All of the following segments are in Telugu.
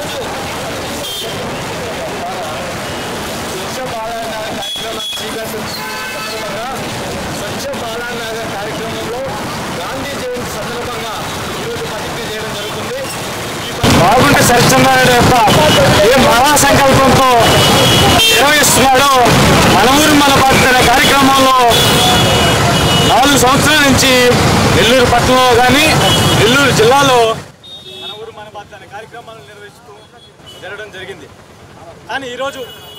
స్వచ్ఛ బాలానగర్ కార్యక్రమం శ్రీకాకుళం సందర్భంగా స్వచ్ఛ బాలానగర్ కార్యక్రమంలో గాంధీ జయంతి సందర్భంగా ఈరోజు ప్రతిజ్ఞ చేయడం జరుగుతుంది బాగుంటే సరిచంద్రారెడ్డి యొక్క ఏ మహా సంకల్పంతో నిర్వహిస్తున్నాడో మన ఊరు మన బాధ్యత అనే కార్యక్రమంలో నాలుగు సంవత్సరాల నుంచి నెల్లూరు పట్టణంలో కానీ నెల్లూరు జిల్లాలో మన ఊరు మన బాధ్యత అనే కార్యక్రమాలను నిర్వహిస్తూ జరగడం జరిగింది కానీ ఈరోజు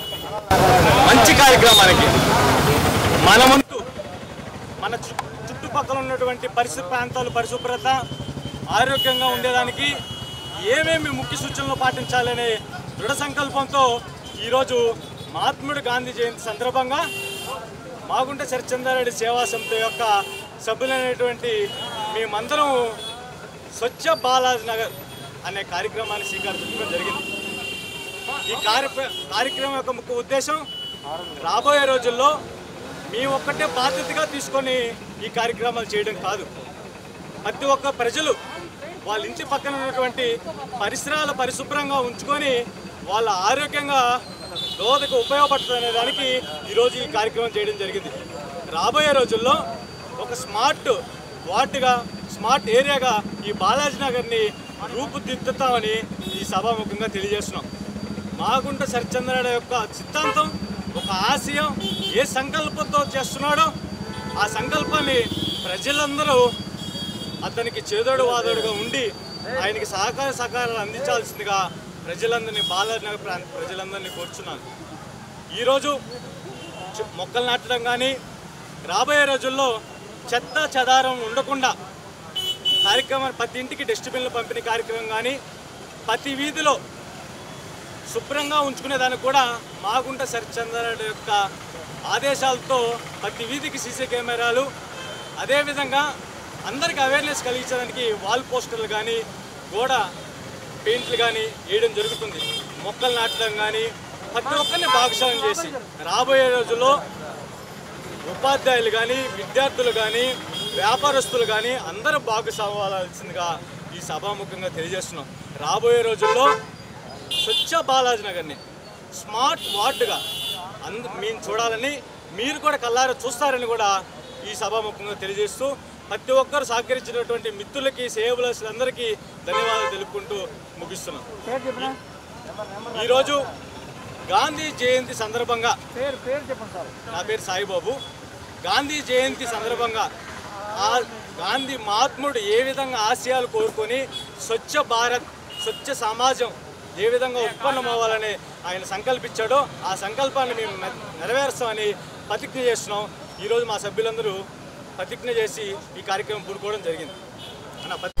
మంచి కార్యక్రమానికి మన ముందు మన చు- చుట్టుపక్కల ఉన్నటువంటి పరిసర ప్రాంతాలు పరిశుభ్రత ఆరోగ్యంగా ఉండేదానికి ఏమేమి ముఖ్య సూచనలు పాటించాలనే దృఢ సంకల్పంతో ఈరోజు మహాత్ముడు గాంధీ జయంతి సందర్భంగా మాగుంట సరిచంద్రారెడ్డి సేవా సమితి యొక్క సభ్యులైనటువంటి మేమందరం స్వచ్ఛ బాలాజీ నగర్ అనే కార్యక్రమాన్ని శ్రీకారం చుట్టడం జరిగింది ఈ కార్య కార్యక్రమం యొక్క ముఖ్య ఉద్దేశం రాబోయే రోజుల్లో మీ ఒక్కటే బాధ్యతగా తీసుకొని ఈ కార్యక్రమాలు చేయడం కాదు ప్రతి ఒక్క ప్రజలు వాళ్ళ ఇంటి పక్కన ఉన్నటువంటి పరిసరాలు పరిశుభ్రంగా ఉంచుకొని వాళ్ళ ఆరోగ్యంగా దోదకు ఉపయోగపడుతుందనే దానికి ఈరోజు ఈ కార్యక్రమం చేయడం జరిగింది రాబోయే రోజుల్లో ఒక స్మార్ట్ వార్డుగా స్మార్ట్ ఏరియాగా ఈ బాలాజీ నగర్ని రూపుదిద్దుతామని ఈ సభాముఖంగా తెలియజేస్తున్నాం మాగుంట సరిచంద్రాడ యొక్క సిద్ధాంతం ఒక ఆశయం ఏ సంకల్పంతో చేస్తున్నాడో ఆ సంకల్పాన్ని ప్రజలందరూ అతనికి చేదోడు వాదోడుగా ఉండి ఆయనకి సహకార సహకారాలు అందించాల్సిందిగా ప్రజలందరినీ బాలనగర్ ప్రాంత ప్రజలందరినీ కోరుచున్నాను ఈరోజు చె- మొక్కలు నాటడం కానీ రాబోయే రోజుల్లో చెత్త చెదారం ఉండకుండా కార్యక్రమం ప్రతి ఇంటికి డస్ట్బిన్లు పంపిణీ కార్యక్రమం కానీ ప్రతి వీధిలో శుభ్రంగా ఉంచుకునే దానికి కూడా మాగుంట సరిచంద్రారెడ్డి యొక్క ఆదేశాలతో ప్రతి వీధికి సీసీ కెమెరాలు అదేవిధంగా అందరికి అవేర్నెస్ కలిగించడానికి వాల్ పోస్టర్లు కానీ గోడ పెయింట్లు కానీ వేయడం జరుగుతుంది మొక్కలు నాటడం కానీ ప్రతి ఒక్కరిని భాగస్వామ్యం చేసి రాబోయే రోజుల్లో ఉపాధ్యాయులు కానీ విద్యార్థులు కానీ వ్యాపారస్తులు కానీ అందరూ భాగస్వామ్యాల్సిందిగా ఈ సభాముఖంగా తెలియజేస్తున్నాం రాబోయే రోజుల్లో స్వచ్ఛ బాలాజీ నగర్ని స్మార్ట్ వార్డుగా అంద మేము చూడాలని మీరు కూడా కల్లారా చూస్తారని కూడా ఈ సభాముఖంగా తెలియజేస్తూ ప్రతి ఒక్కరు సహకరించినటువంటి మిత్రులకి సేవలఅందరికీ ధన్యవాదాలు తెలుపుకుంటూ ముగిస్తున్నాం ఈరోజు గాంధీ జయంతి సందర్భంగా నా పేరు సాయిబాబు గాంధీ జయంతి సందర్భంగా ఆ గాంధీ మహాత్ముడు ఏ విధంగా ఆశయాలు కోరుకొని స్వచ్ఛ భారత్ స్వచ్ఛ సమాజం ఏ విధంగా ఉత్పన్నం అవ్వాలని ఆయన సంకల్పించాడో ఆ సంకల్పాన్ని మేము నె- నెరవేరుస్తామని ప్రతిజ్ఞ చేస్తున్నాం ఈరోజు మా సభ్యులందరూ ప్రతిజ్ఞ చేసి ఈ కార్యక్రమం పూడుకోవడం జరిగింది అన్న